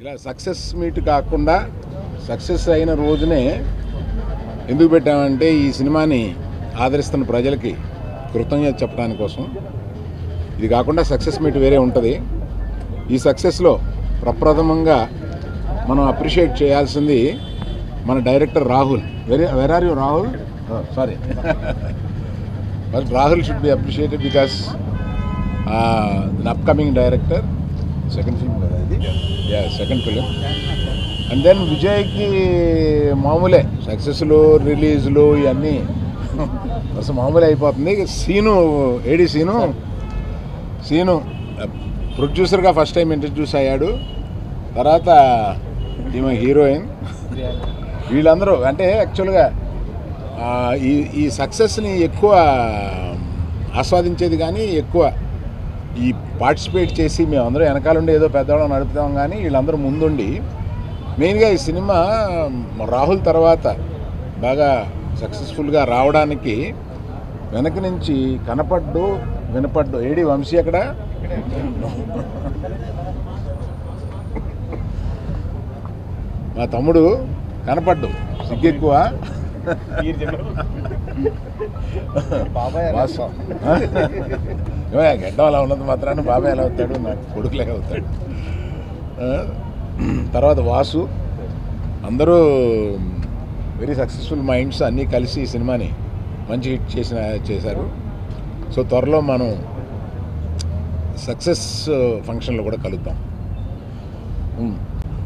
ఇలా success meet కాకుండా success అయిన రోజునే ఎందుకు పెట్టామంటే ఈ సినిమాని ఆదరిస్తున్న ప్రజలకి కృతజ్ఞత చెప్పడానికి కోసం ఇది కాకుండా సక్సెస్ మీట్ వేరే ఉంటుంది ఈ సక్సెస్లో ప్రప్రథమంగా మనం అప్రిషియేట్ చేయాల్సింది మన director Rahul very where are you Rahul sorry but Rahul should be appreciated because upcoming director second film కదా ఇది yeah second film and then విజయ్కి మామూలే సక్సెస్లు రిలీజ్లు ఇవన్నీ అసలు మామూలే అయిపోతుంది సీను ఏడి సీను సీను ప్రొడ్యూసర్గా ఫస్ట్ టైం ఇంట్రడ్యూస్ అయ్యాడు తర్వాత ఈమె హీరోయిన్ వీళ్ళందరూ అంటే యాక్చువల్గా ఆ, ఈ ఈ సక్సెస్ని ఎక్కువ ఆస్వాదించేది కానీ ఎక్కువ ఈ పార్టిసిపేట్ చేసి మేమందరూ వెనకాలండి ఏదో పెద్దవాళ్ళం నడుపుతాం కానీ వీళ్ళందరూ ముందుండి మెయిన్గా ఈ సినిమా రాహుల్ తర్వాత బాగా సక్సెస్ఫుల్గా రావడానికి వెనక నుంచి కనపడ్డు వినపడ్డు ఏడి వంశీ అక్కడ మా తమ్ముడు కనపడ్డు సిగ్గెక్కువ వాసు. ఏమయ్య, గడ్డం అలా ఉన్నది మాత్రాన్ని బాబాయ్ ఎలా అవుతాడు నాకు కొడుకులే అవుతాడు ఆ, తర్వాత వాసు అందరూ వెరీ సక్సెస్ఫుల్ మైండ్స్ అన్నీ కలిసి ఈ సినిమాని మంచి హిట్ చేసిన చేశారు సో త్వరలో మనం సక్సెస్ ఫంక్షన్లో కూడా కలుద్దాం um.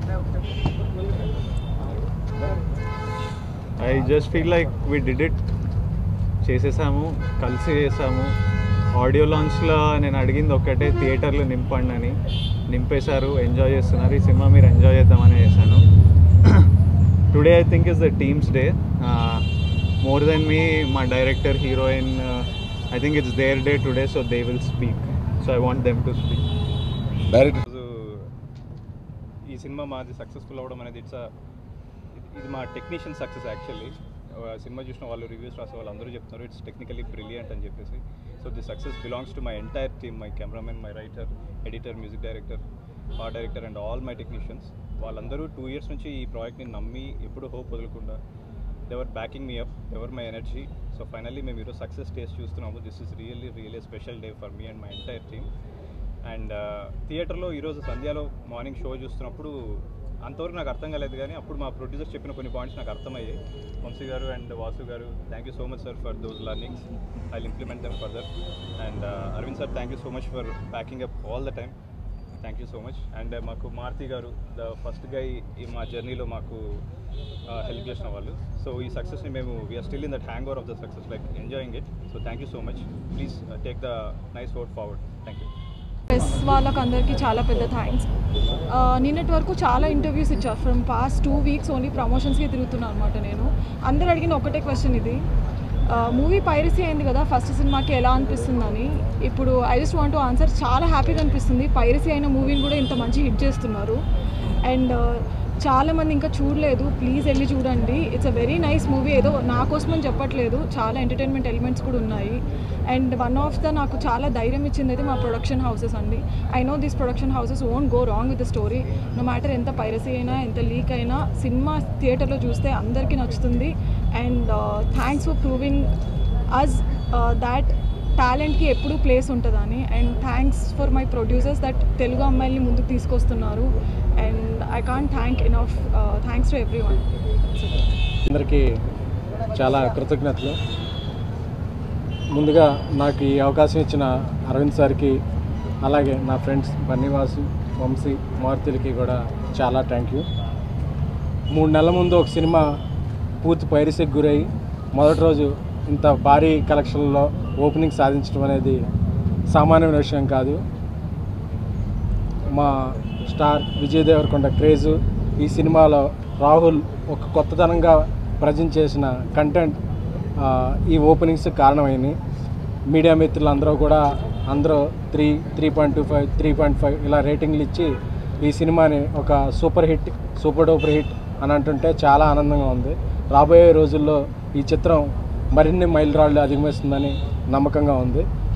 I just feel like we did it చేసేసాము కలిసి చేసాము ఆడియో లాంచ్లో నేను అడిగింది ఒక్కటే థియేటర్లు నింపండి అని నింపేశారు ఎంజాయ్ చేస్తున్నారు ఈ సినిమా మీరు ఎంజాయ్ చేద్దామని చేశాను today I think is the team's day more than me మా director heroine I think it's their day today so they will speak so I want them to speak direct ఈరోజు ఈ cinema మాది successful అవ్వడం అనేది it's ఇది మా technician success actually cinema చూసిన వాళ్ళు రివ్యూస్ రాసే వాళ్ళు అందరూ చెప్తున్నారు ఇట్స్ టెక్నికలీ బ్రిలియంట్ అని చెప్పేసి so the success belongs to my entire team my cameraman my writer editor music director art director and all my technicians వాళ్ళందరూ టూ ఇయర్స్ నుంచి ఈ ప్రాజెక్ట్ని నమ్మి ఎప్పుడు హోప్ వదలకుండా they were backing me up ever my energy so finally మేము ఈరోజు success taste చూస్తున్నాము this is really really special day for me and my entire team and థియేటర్లో ఈరోజు సంధ్యాలో మార్నింగ్ షో చూస్తున్నప్పుడు అంతవరకు నాకు అర్థం కాలేదు కానీ అప్పుడు మా ప్రొడ్యూసర్ చెప్పిన కొన్ని పాయింట్స్ నాకు అర్థమయ్యాయి వంశీ గారు and Vasu garu thank you so much sir for those learnings I implement them further and Aravind sir thank you so much for packing up all the time thank you so much and మాకు మారుతి గారు the first గై ఈ మా జర్నీలో మాకు help చేసిన వాళ్ళు so ఈ సక్సెస్ని మేము we are still in that hangover of the success like enjoying it so thank you so much please take the nice word forward thank you press వాళ్ళకి అందరికీ చాలా పెద్ద థ్యాంక్స్ నిన్నటి వరకు చాలా ఇంటర్వ్యూస్ ఇచ్చారు from past two weeks only ప్రమోషన్స్కి తిరుగుతున్నాను అనమాట నేను అందరు అడిగిన ఒకటే క్వశ్చన్ ఇది మూవీ పైరసీ అయింది కదా ఫస్ట్ సినిమాకి ఎలా అనిపిస్తుందని ఇప్పుడు I just want to answer చాలా హ్యాపీగా అనిపిస్తుంది పైరసీ అయిన మూవీని కూడా ఇంత మంచి హిట్ చేస్తున్నారు అండ్ చాలా మంది ఇంకా చూడలేదు ప్లీజ్ వెళ్ళి చూడండి it's a very nice movie ఏదో నా కోసమని చెప్పట్లేదు చాలా ఎంటర్టైన్మెంట్ ఎలిమెంట్స్ కూడా ఉన్నాయి అండ్ వన్ ఆఫ్ ద నాకు చాలా ధైర్యం ఇచ్చింది అయితే మా ప్రొడక్షన్ హౌసెస్ అండి I know this production houses won't go wrong with the story no matter ఎంత పైరసీ అయినా ఎంత లీక్ అయినా సినిమా థియేటర్లో చూస్తే అందరికీ నచ్చుతుంది and thanks for proving us that టాలెంట్కి ఎప్పుడూ ప్లేస్ ఉంటుందని and thanks for my producers that Telugu అమ్మాయిల్ని ముందుకు తీసుకొస్తున్నారు and I can't thank enough thanks to everyone అందరికీ చాలా కృతజ్ఞతలు ముందుగా నాకు ఈ అవకాశం ఇచ్చిన అరవింద్ సార్కి అలాగే నా ఫ్రెండ్స్ బన్నీవాసు వంశీ మారుతులకి కూడా చాలా థ్యాంక్ యూ మూడు నెలల ముందు ఒక సినిమా పూర్తి పైరసీకి గురై మొదటి రోజు ఇంత భారీ కలెక్షన్లో ఓపెనింగ్ సాధించడం అనేది సామాన్యమైన విషయం కాదు మా స్టార్ విజయ్ దేవరకొండ క్రేజు ఈ సినిమాలో రాహుల్ ఒక కొత్తదనంగా ప్రజెంట్ చేసిన కంటెంట్ ఆ, ఈ ఓపెనింగ్స్ కారణమైంది మీడియా మిత్రులు అందరూ కూడా అందరూ three three point two five three point five ఇలా రేటింగ్లు ఇచ్చి ఈ సినిమాని ఒక super hit super duper hit అని అంటుంటే చాలా ఆనందంగా ఉంది రాబోయే రోజుల్లో ఈ చిత్రం మరిన్ని మైలురాళ్ళు అధిగమిస్తుందని నమ్మకంగా ఉంది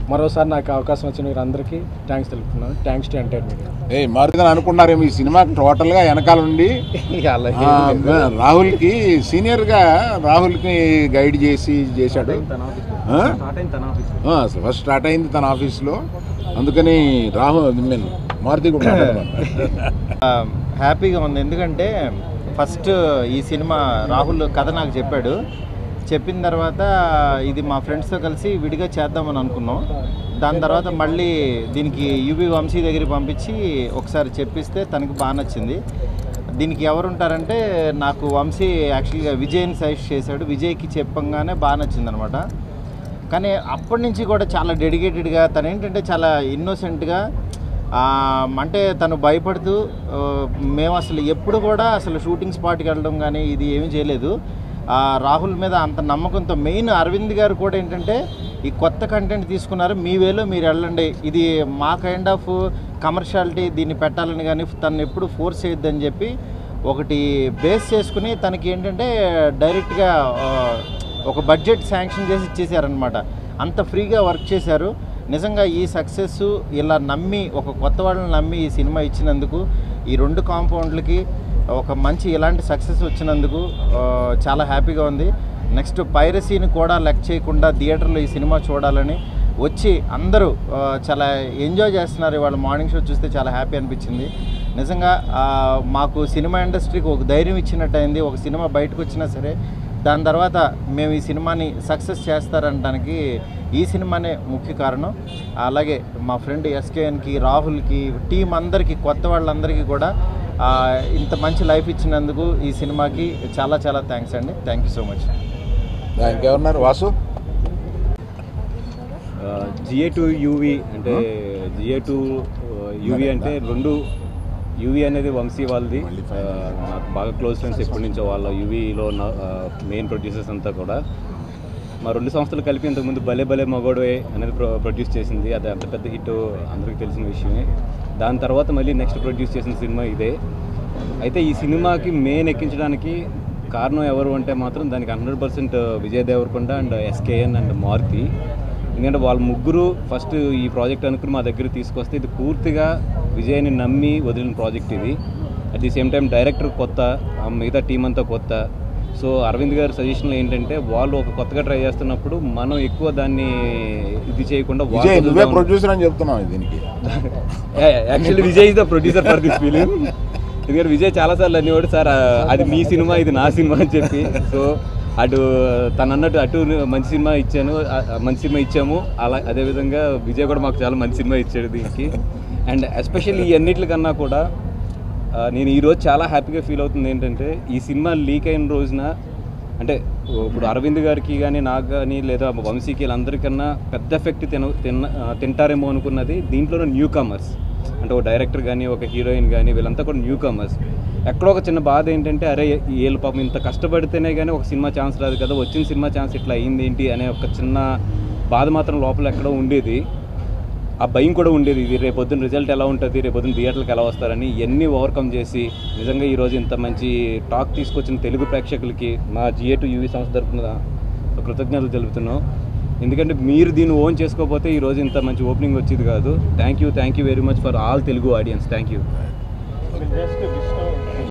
మరోసారి నాకు అవకాశం వచ్చిన వీరందరికీ థ్యాంక్స్ తెలుపుతున్నాను థ్యాంక్స్ టు ఎంటైర్ మీడియా ఏ మారుదని అనుకున్నారేమో ఈ సినిమా టోటల్గా వెనకాల నుండి ఆ, రాహుల్కి సీనియర్గా రాహుల్కి గైడ్ చేసి చేశాడు ఆ? ఆ, అసలు ఫస్ట్ స్టార్ట్ అయింది తన ఆఫీస్లో అందుకని రాహుల్ మీన్ మారుతి కూడా మాట్లాడమన్నాడు. హ్యాపీగా ఉంది ఎందుకంటే ఫస్ట్ ఈ సినిమా రాహుల్ కథ నాకు చెప్పాడు చెప్పిన తర్వాత ఇది మా ఫ్రెండ్స్తో కలిసి విడిగా చేద్దామని అనుకున్నాం దాని తర్వాత మళ్ళీ దీనికి యూబీ వంశీ దగ్గరికి పంపించి ఒకసారి చెప్పిస్తే తనకి బాగా నచ్చింది దీనికి ఎవరు ఉంటారంటే నాకు వంశీ యాక్చువల్గా విజయ్ని సజెస్ట్ చేశాడు విజయ్కి చెప్పంగానే బాగా నచ్చింది అనమాట కానీ అప్పటి నుంచి కూడా చాలా డెడికేటెడ్గా తను ఏంటంటే చాలా ఇన్నోసెంట్గా అంటే తను భయపడుతూ ఆ, మేము అసలు ఎప్పుడు కూడా అసలు షూటింగ్ స్పాట్కి వెళ్ళడం కానీ ఇది ఏమీ చేయలేదు ఆ, రాహుల్ మీద అంత నమ్మకంతో మెయిన్ అరవింద్ గారు కూడా ఏంటంటే ఈ కొత్త కంటెంట్ తీసుకున్నారు మీ వేలో మీరు వెళ్ళండి ఇది మా కైండ్ ఆఫ్ కమర్షియాలిటీ దీన్ని పెట్టాలని కానీ తను ఎప్పుడు ఫోర్స్ చేయొద్దని చెప్పి ఒకటి బేస్ చేసుకుని తనకి ఏంటంటే డైరెక్ట్గా ఆ, ఒక బడ్జెట్ శాంక్షన్ చేసి ఇచ్చేసారనమాట అంత ఫ్రీగా వర్క్ చేశారు నిజంగా ఈ సక్సెస్ ఇలా నమ్మి ఒక కొత్త వాళ్ళని నమ్మి ఈ సినిమా ఇచ్చినందుకు ఈ రెండు కాంపౌండ్లకి ఒక మంచి ఇలాంటి సక్సెస్ వచ్చినందుకు ఆ, చాలా హ్యాపీగా ఉంది నెక్స్ట్ పైరసీని కూడా లెక్క చేయకుండా థియేటర్లో ఈ సినిమా చూడాలని వచ్చి అందరూ ఆ, చాలా ఎంజాయ్ చేస్తున్నారు ఇవాళ మార్నింగ్ షో చూస్తే చాలా హ్యాపీ అనిపించింది నిజంగా ఆ, మాకు సినిమా ఇండస్ట్రీకి ఒక ధైర్యం ఇచ్చినట్టు అయింది ఒక సినిమా బయటకు వచ్చినా సరే దాని తర్వాత మేము ఈ సినిమాని సక్సెస్ చేస్తారనడానికి ఈ సినిమానే ముఖ్య కారణం అలాగే మా ఫ్రెండ్ ఎస్కేఎన్కి రాహుల్కి టీం అందరికీ కొత్త వాళ్ళందరికీ కూడా ఆ, ఇంత మంచి లైఫ్ ఇచ్చినందుకు ఈ సినిమాకి చాలా చాలా థ్యాంక్స్ అండి థ్యాంక్ యూ సో మచ్ ఇంకెవరున్నారు వాసు జిఏ టు యూవి అంటే జిఏ టు యూవి అంటే రెండు యూవి అనేది వంశీ వాళ్ళది ఆ, నాకు బాగా క్లోజ్ ఫ్రెండ్స్ ఎప్పటి నుంచో వాళ్ళ యూవీలో మెయిన్ ప్రొడ్యూసర్స్ అంతా కూడా మా రెండు సంస్థలు కలిపి ఇంతకుముందు భలే భలే మగోడే అనేది ప్రొ ప్రొడ్యూస్ చేసింది అది అంత పెద్ద హిట్ అందరికీ తెలిసిన విషయమే దాని తర్వాత మళ్ళీ నెక్స్ట్ ప్రొడ్యూస్ చేసిన సినిమా ఇదే అయితే ఈ సినిమాకి మెయిన్ ఎక్కించడానికి కారణం ఎవరు అంటే మాత్రం దానికి hundred percent Vijay Deverakonda and SKN and Maruthi ఎందుకంటే వాళ్ళ ముగ్గురు ఫస్ట్ ఈ ప్రాజెక్ట్ అనుకుని మా దగ్గర తీసుకొస్తే ఇది పూర్తిగా విజయ్ని నమ్మి వదిలిన ప్రాజెక్ట్ ఇది at the same time director కొత్త ఆ మిగతా టీం అంతా కొత్త సో అరవింద్ గారి సజెషన్లో ఏంటంటే వాళ్ళు ఒక కొత్తగా ట్రై చేస్తున్నప్పుడు మనం ఎక్కువ దాన్ని ఇది చేయకుండా వాళ్ళ విజయ్ నువ్వే వదులుదాం. ప్రొడ్యూసర్ అని చెప్తున్నావు దీనికి actually Vijay is the producer for this film ఎందుకంటే విజయ్ చాలాసార్లు అనేవాడు సార్ ఆ, అది మీ సినిమా ఇది నా సినిమా అని చెప్పి సో అటు తను అన్నట్టు అటు మంచి సినిమా ఇచ్చాను ఆ, ఆ, మంచి సినిమా ఇచ్చాము అలా అదేవిధంగా విజయ్ కూడా మాకు చాలా మంచి సినిమా ఇచ్చాడు దీనికి అండ్ ఎస్పెషల్లీ ఈ అన్నిటికన్నా కూడా ఆ, నేను ఈరోజు చాలా హ్యాపీగా ఫీల్ అవుతుంది ఏంటంటే ఈ సినిమా లీక్ అయిన రోజున అంటే ఇప్పుడు అరవింద్ గారికి కానీ నాకు కానీ లేదా వంశీకి వీళ్ళందరికన్నా పెద్ద ఎఫెక్ట్ తిన తిన్న ఆ, తింటారేమో అనుకున్నది దీంట్లోనే న్యూ కమర్స్ అంటే ఒక డైరెక్టర్ కానీ ఒక హీరోయిన్ కానీ వీళ్ళంతా కూడా న్యూ కమర్స్ ఎక్కడో ఒక చిన్న బాధ ఏంటంటే అరే వీళ్ళు పాపం ఇంత కష్టపడితేనే కానీ ఒక సినిమా ఛాన్స్ రాదు కదా వచ్చిన సినిమా ఛాన్స్ ఇట్లా అయింది ఏంటి అనే ఒక చిన్న బాధ మాత్రం లోపల ఎక్కడో ఉండేది ఆ భయం కూడా ఉండేది ఇది రేపొద్దున రిజల్ట్ ఎలా ఉంటుంది రేపొద్దున థియేటర్లకు ఎలా వస్తారని ఇవన్నీ ఓవర్కమ్ చేసి నిజంగా ఈరోజు ఇంత మంచి టాక్ తీసుకొచ్చిన తెలుగు ప్రేక్షకులకి మా జిఏ టు యూవీ సంస్థ తరఫున కృతజ్ఞతలు తెలుపుతున్నాం ఎందుకంటే మీరు దీన్ని ఓన్ చేసుకోకపోతే ఈరోజు ఇంత మంచి ఓపెనింగ్ వచ్చేది కాదు thank you thank you very much for all Telugu audience thank you just Vishnu